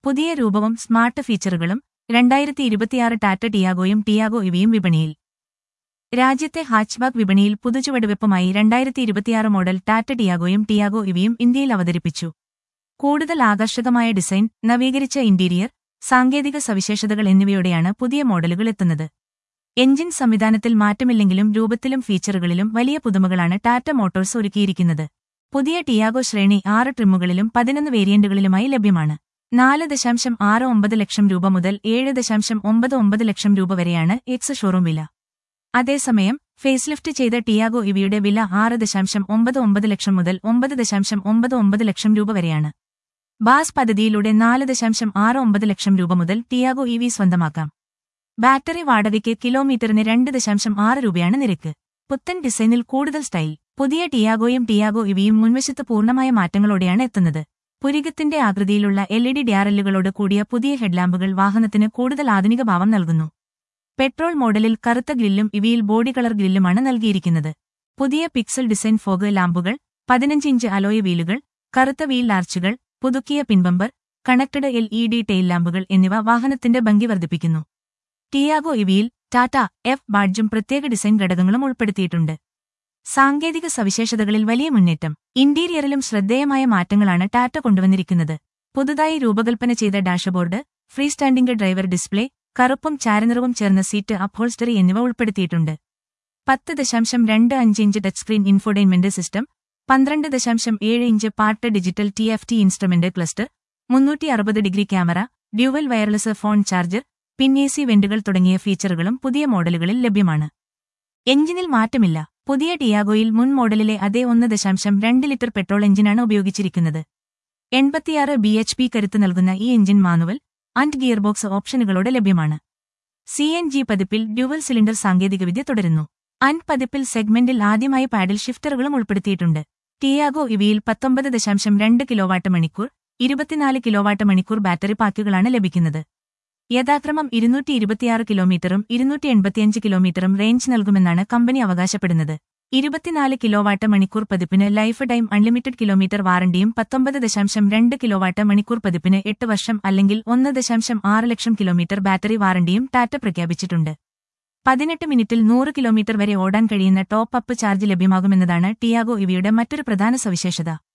പുതിയ രൂപവും സ്മാർട്ട് ഫീച്ചറുകളും രണ്ടായിരത്തി ഇരുപത്തിയാറ് ടാറ്റ ടിയാഗോയും ടിയാഗോ ഇവിയും വിപണിയിൽ രാജ്യത്തെ ഹാച്ച്ബാക്ക് വിപണിയിൽ പുതുചുവടുവെപ്പുമായി രണ്ടായിരത്തി ഇരുപത്തിയാറ് മോഡൽ ടാറ്റ ടിയാഗോയും ടിയാഗോ ഇവിയും ഇന്ത്യയിൽ അവതരിപ്പിച്ചു കൂടുതൽ ആകർഷകമായ ഡിസൈൻ നവീകരിച്ച ഇന്റീരിയർ സാങ്കേതിക സവിശേഷതകൾ എന്നിവയോടെയാണ് പുതിയ മോഡലുകൾ എത്തുന്നത് എഞ്ചിൻ സംവിധാനത്തിൽ മാറ്റമില്ലെങ്കിലും രൂപത്തിലും ഫീച്ചറുകളിലും വലിയ പുതുമകളാണ് ടാറ്റ മോട്ടോഴ്സ് ഒരുക്കിയിരിക്കുന്നത് പുതിയ ടിയാഗോ ശ്രേണി ആറ് ട്രിമ്മുകളിലും പതിനൊന്ന് വേരിയന്റുകളിലുമായി ലഭ്യമാണ് നാല് ദശാംശം ആറ് ഒമ്പത് ലക്ഷം രൂപ മുതൽ ഏഴ് ദശാംശം ഒമ്പത് ഒമ്പത് ലക്ഷം രൂപ വരെയാണ് എക്സ് ഷോറൂം വില അതേസമയം ഫേസ്ലിഫ്റ്റ് ചെയ്ത ടിയാഗോ ഇവയുടെ വില ആറ് ദശാംശം ഒമ്പത് ഒമ്പത് ലക്ഷം മുതൽ ഒമ്പത് ദശാംശം ഒമ്പത് ഒമ്പത് ലക്ഷം രൂപ വരെയാണ് ബാസ് പദ്ധതിയിലൂടെ നാല് ദശാംശം ആറ് ഒമ്പത് ലക്ഷം രൂപ മുതൽ ടിയാഗോ ഇ വി സ്വന്തമാക്കാം ബാറ്ററി വാടകയ്ക്ക് കിലോമീറ്ററിന് രണ്ട് ദശാംശം ആറ് രൂപയാണ് നിരക്ക് പുത്തൻ ഡിസൈനിൽ കൂടുതൽ സ്റ്റൈൽ പുതിയ ടിയാഗോയും ടിയാഗോ ഇവിയും മുൻവശത്ത് പൂർണ്ണമായ മാറ്റങ്ങളോടെയാണ് എത്തുന്നത് പുരികത്തിന്റെ ആകൃതിയിലുള്ള എൽ ഇ ഡി ഡ്യാറലുകളോട് കൂടിയ പുതിയ ഹെഡ്ലാമ്പുകൾ വാഹനത്തിന് കൂടുതൽ ആധുനിക ഭാവം നൽകുന്നു പെട്രോൾ മോഡലിൽ കറുത്ത ഗ്രില്ലും ഇവയിൽ ബോഡി കളർ ഗ്രില്ലുമാണ് നൽകിയിരിക്കുന്നത് പുതിയ പിക്സൽ ഡിസൈൻ ഫോഗ് ലാമ്പുകൾ പതിനഞ്ച് ഇഞ്ച് അലോയ വീലുകൾ കറുത്ത വീൽ ആർച്ചുകൾ പുതുക്കിയ പിൻബമ്പർ connected L E D tail ലാമ്പുകൾ എന്നിവ വാഹനത്തിന്റെ ഭംഗി വർദ്ധിപ്പിക്കുന്നു ടിയാഗോ ഇവിയിൽ ടാറ്റ എഫ് ബാഡ്ജും പ്രത്യേക ഡിസൈൻ ഘടകങ്ങളും ഉൾപ്പെടുത്തിയിട്ടുണ്ട് സാങ്കേതിക സവിശേഷതകളിൽ വലിയ മുന്നേറ്റം ഇന്റീരിയറിലും ശ്രദ്ധേയമായ മാറ്റങ്ങളാണ് ടാറ്റ കൊണ്ടുവന്നിരിക്കുന്നത് പുതുതായി രൂപകൽപ്പന ചെയ്ത dashboard free standing driver display കറുപ്പും ചാരനിറവും ചേർന്ന സീറ്റ് അപ്ഹോൾസ്റ്ററി എന്നിവ ഉൾപ്പെടുത്തിയിട്ടുണ്ട് പത്ത് ദശാംശം രണ്ട് അഞ്ച് inch touch screen infotainment system പന്ത്രണ്ട് ദശാംശം ഏഴ് inch part digital T F T instrument cluster മുന്നൂറ്റി അറുപത് degree camera dual wireless phone charger പിൻ എ സി വെന്റുകൾ തുടങ്ങിയ ഫീച്ചറുകളും പുതിയ മോഡലുകളിൽ ലഭ്യമാണ് എഞ്ചിനിൽ മാറ്റമില്ല പുതിയ ടിയാഗോയിൽ മുൻ മോഡലിലെ അതേ ഒന്ന് ദശാംശം രണ്ട് ലിറ്റർ പെട്രോൾ എഞ്ചിനാണ് ഉപയോഗിച്ചിരിക്കുന്നത് എൺപത്തിയാറ് ബി എച്ച് പി കരുത്ത് നൽകുന്ന ഈ എഞ്ചിൻ മാനുവൽ ആൻഡ് ഗിയർബോക്സ് ഓപ്ഷനുകളോടെ ലഭ്യമാണ് സി എൻ ജി പതിപ്പിൽ ഡ്യുവൽ സിലിണ്ടർ സാങ്കേതികവിദ്യ തുടരുന്നു അൻഡ് പതിപ്പിൽ സെഗ്മെന്റിൽ ആദ്യമായി പാഡിൽ ഷിഫ്റ്ററുകളും ഉൾപ്പെടുത്തിയിട്ടുണ്ട് ടിയാഗോ ഇവയിൽ പത്തൊമ്പത് ദശാംശം രണ്ട് കിലോവാട്ട് മണിക്കൂർ ഇരുപത്തിനാല് കിലോവാട്ട് മണിക്കൂർ ബാറ്ററി പാക്കുകളാണ് ലഭിക്കുന്നത് യഥാക്രമം ഇരുന്നൂറ്റി ഇരുപത്തിയാറ് കിലോമീറ്ററും ഇരുന്നൂറ്റി എൺപത്തിയഞ്ച് കിലോമീറ്ററും റേഞ്ച് നൽകുമെന്നാണ് കമ്പനി അവകാശപ്പെടുന്നത് ഇരുപത്തിനാല് കിലോവാട്ട് മണിക്കൂർ പതിപ്പിന് ലൈഫ് ടൈം അൺലിമിറ്റഡ് കിലോമീറ്റർ വാറണ്ടിയും പത്തൊമ്പത് ദശാംശം രണ്ട് കിലോവാട്ട് മണിക്കൂർ പതിപ്പിന് എട്ട് വർഷം അല്ലെങ്കിൽ ഒന്ന് ദശാംശം ആറ് ലക്ഷം കിലോമീറ്റർ ബാറ്ററി വാറണ്ടിയും ടാറ്റ പ്രഖ്യാപിച്ചിട്ടുണ്ട് പതിനെട്ട് മിനിറ്റിൽ നൂറ് കിലോമീറ്റർ വരെ ഓടാൻ കഴിയുന്ന ടോപ്പ് അപ്പ് ചാർജ് ലഭ്യമാകുമെന്നതാണ് ടിയാഗോ ഇവയുടെ മറ്റൊരു പ്രധാന സവിശേഷത